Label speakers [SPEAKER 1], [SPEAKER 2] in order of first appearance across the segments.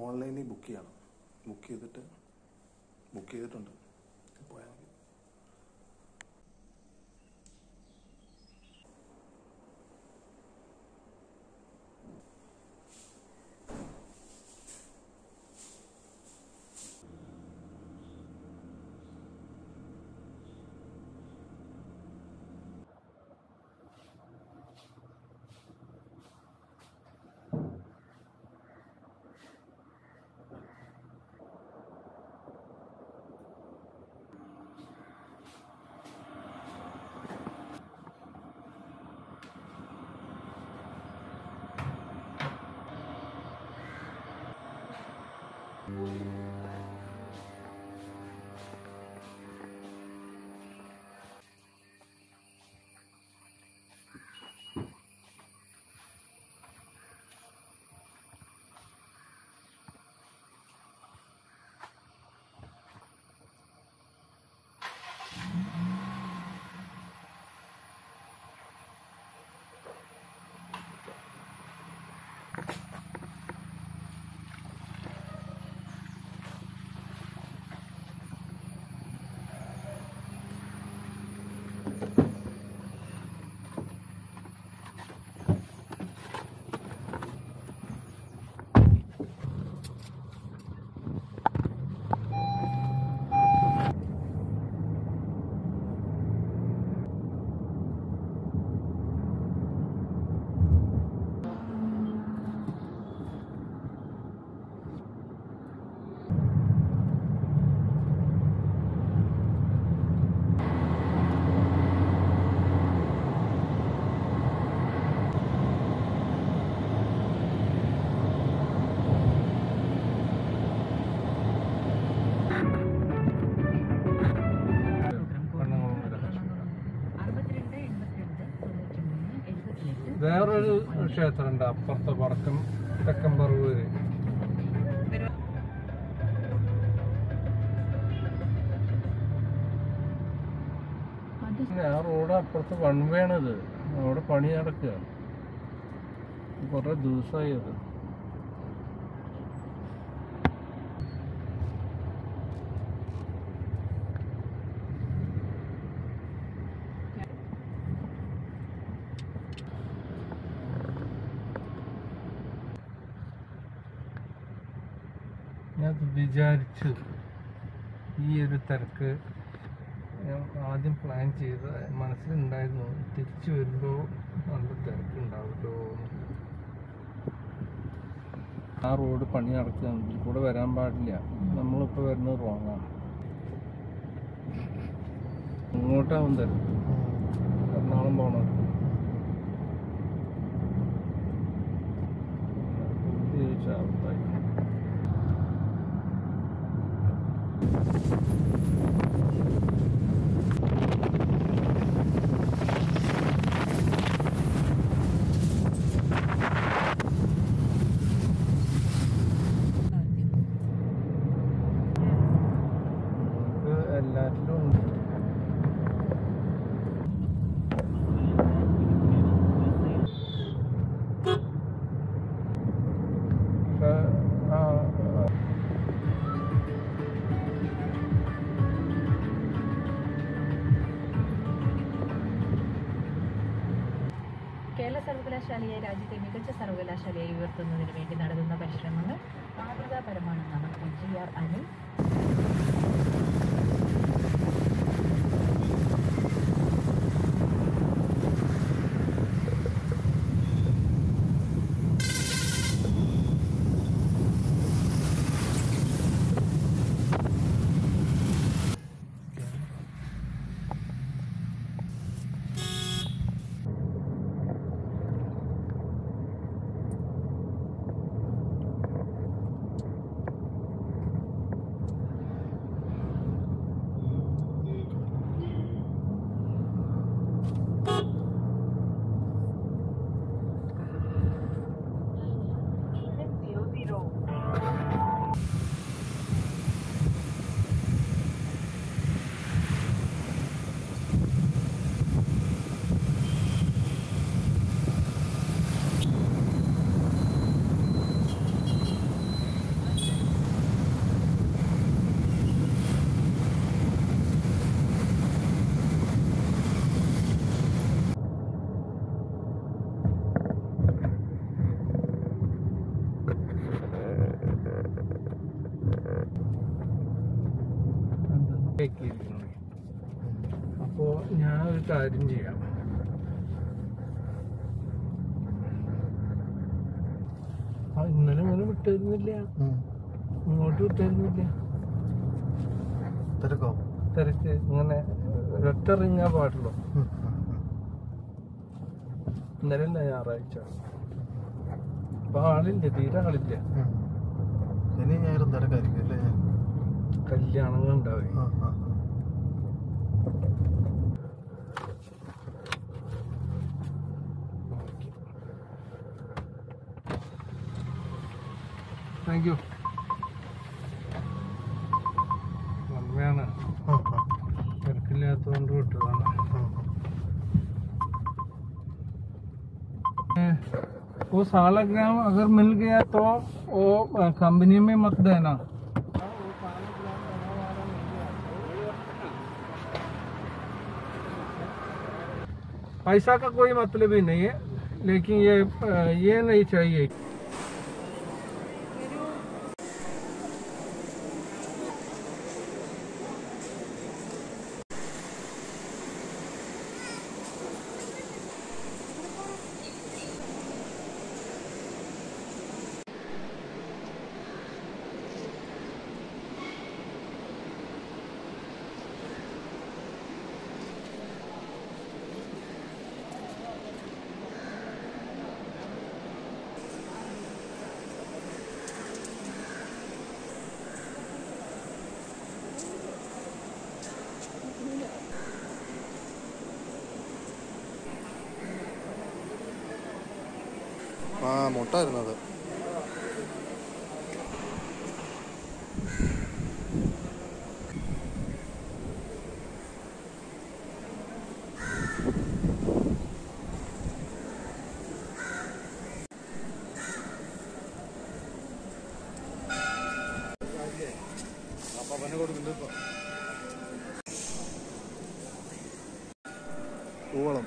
[SPEAKER 1] ഓൺലൈനിൽ ബുക്ക് ചെയ്യണം ബുക്ക് ചെയ്തിട്ട് ബുക്ക് ചെയ്തിട്ടുണ്ട് പോയാൽ മതി
[SPEAKER 2] അറുപത്തിരണ്ട് എൺപത്തിരണ്ട് തൊണ്ണൂറ്റി മൂന്ന് എഴുപത്തിയെട്ട്
[SPEAKER 3] വേറൊരു ക്ഷേത്രമുണ്ട് അപ്പുറത്തെ വടക്കം തെക്കൻ പറവൂര്
[SPEAKER 2] അത്
[SPEAKER 3] ആ റോഡ് അപ്പുറത്ത് വൺ വേ ആണിത് അവിടെ പണി നടക്കുക കുറെ ദിവസമായി അത് ഞാൻ വിചാരിച്ചു ഈ ഒരു തിരക്ക് ഞാൻ ആദ്യം പ്ലാൻ ചെയ്ത് മനസ്സിലുണ്ടായിരുന്നു തിരിച്ചു വരുമ്പോൾ നല്ല തിരക്കുണ്ടാവുമല്ലോ ആ റോഡ് പണി നടക്കുകയാണ് ഇതിൽ കൂടെ വരാൻ പാടില്ല നമ്മളിപ്പോൾ വരുന്നത് റോങ്ങാണ് ഇങ്ങോട്ടാവും തിരക്ക് എറണാകുളം പോകണം ചോദിച്ചാൽ നമുക്ക് എല്ലാറ്റിലും ഉണ്ട് പക്ഷേ, ആ, ആ,
[SPEAKER 2] കേരള സർവകലാശാലയെ രാജ്യത്തെ മികച്ച സർവകലാശാലയായി ഉയർത്തുന്നതിന് വേണ്ടി നടത്തുന്ന പരിശ്രമങ്ങൾ മാതൃകാപരമാണെന്ന് മന്ത്രി ജി ആർ അനിൽ
[SPEAKER 3] ആ ഞെക്കിയിരിക്കുന്നത് അപ്പോൾ ഞാൻ ഒരു കാര്യം ചെയ്യാം ആ ഇന്നലെ ഇങ്ങനെ വിട്ടിരുന്നില്ല ഇങ്ങോട്ട് വിട്ടിരുന്നില്ല
[SPEAKER 1] തിരക്കോ
[SPEAKER 3] തിരക്ക് ഇങ്ങനെ ഒരൊറ്റ റിങ്ങാ പാടുള്ളൂ ഇന്നലെ അല്ല ഞായറാഴ്ച അപ്പൊ ആളില്ല തീരെ ആളില്ല
[SPEAKER 1] ശനി ഞായറും തിരക്കായിരിക്കും അല്ലേ
[SPEAKER 3] കല്യാണങ്ങൾ ഉണ്ടാവേ
[SPEAKER 1] ആ, ആ, ആ.
[SPEAKER 3] താങ്ക് യു നന്മയാണ്
[SPEAKER 1] ആ, ആ,
[SPEAKER 3] തിരക്കില്ലാത്തതുകൊണ്ട് വിട്ടതാണ്
[SPEAKER 1] ആ, ആ.
[SPEAKER 3] वो सालाग्राम अगर मिल गया तो वो कंपनी में मत देना पैसा का कोई मतलब ही नहीं है लेकिन ये ये नहीं चाहिए
[SPEAKER 1] ആ മുട്ടായിരുന്നു അത് പൂവളം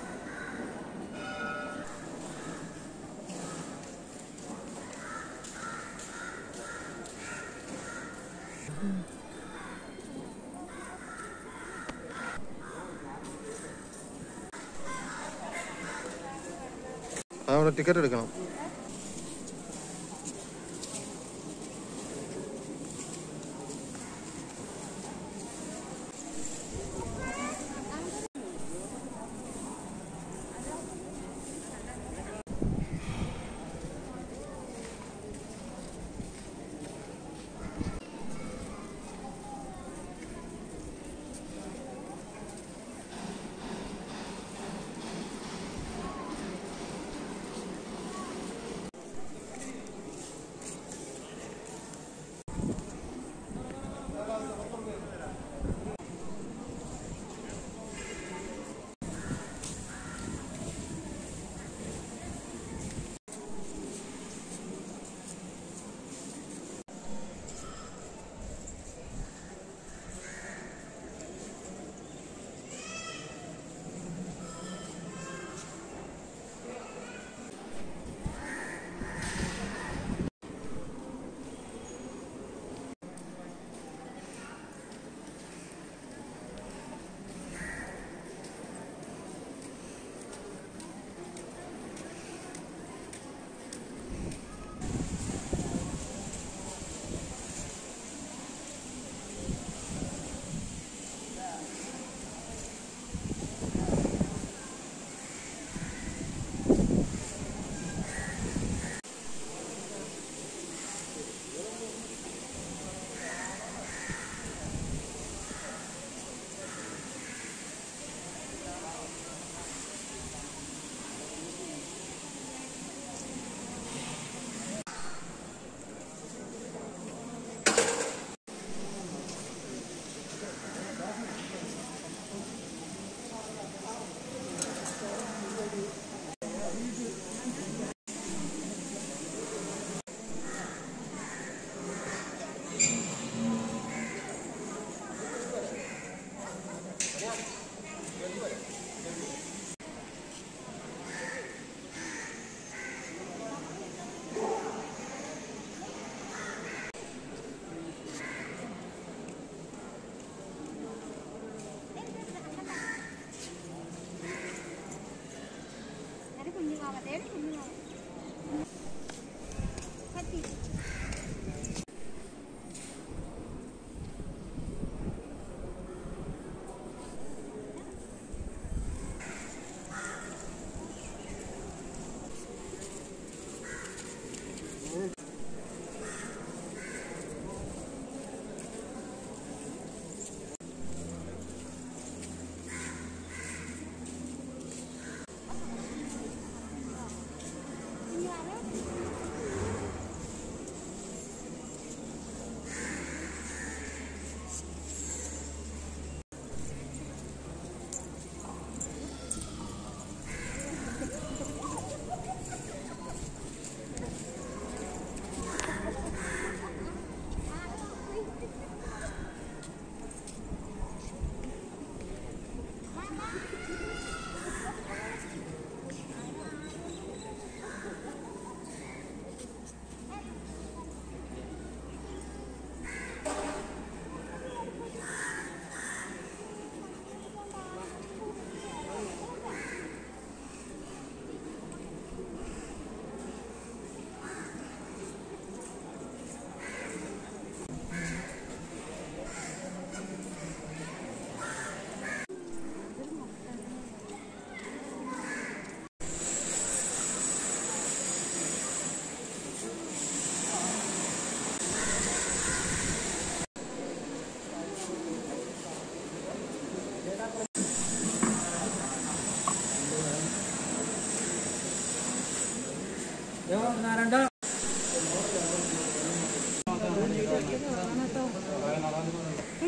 [SPEAKER 1] അവിടെ ടിക്കറ്റ് എടുക്കണം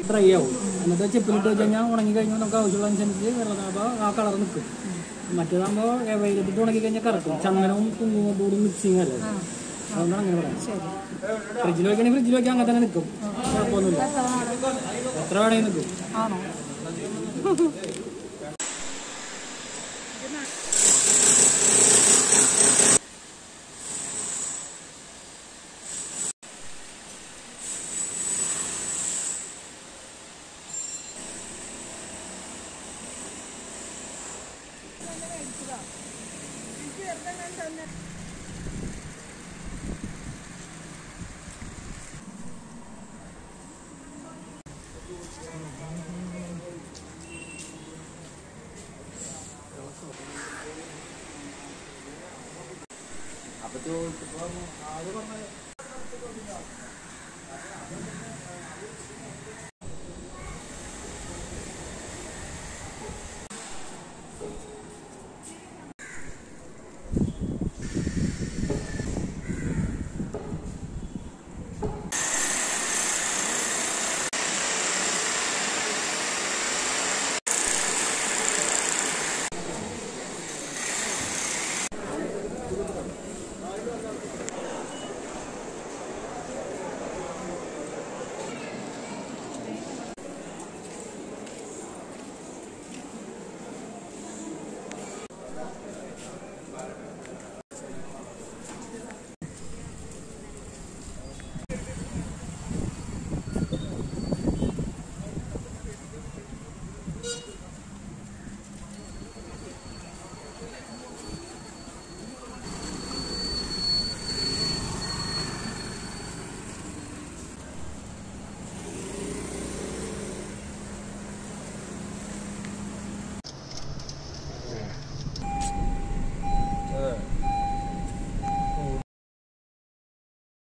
[SPEAKER 4] ഡ്രൈ ആവും എന്നിട്ട് ചെപ്പിലിട്ട് വെച്ച് കഴിഞ്ഞാൽ ഉണങ്ങി കഴിഞ്ഞാൽ നമുക്ക് ആവശ്യമുള്ള അനുസരിച്ച് വെള്ളതാകുമ്പോൾ ആ കളർ നിൽക്കും മറ്റേതാകുമ്പോൾ വെയിലത്തിട്ട് ഉണങ്ങി കഴിഞ്ഞാൽ കറക്കും ചന്ദനവും കുങ്കുമപ്പൂടും മിക്സിങ് അല്ലേ അതുകൊണ്ടാണ് അങ്ങനെ പറയാം ഫ്രിഡ്ജിൽ വെക്കണമെങ്കിൽ ഫ്രിഡ്ജിൽ വെക്കാൻ അങ്ങനെ തന്നെ നിൽക്കും കുഴപ്പമൊന്നുമില്ല എത്ര വേണമെങ്കിൽ നിൽക്കും
[SPEAKER 2] ആണോ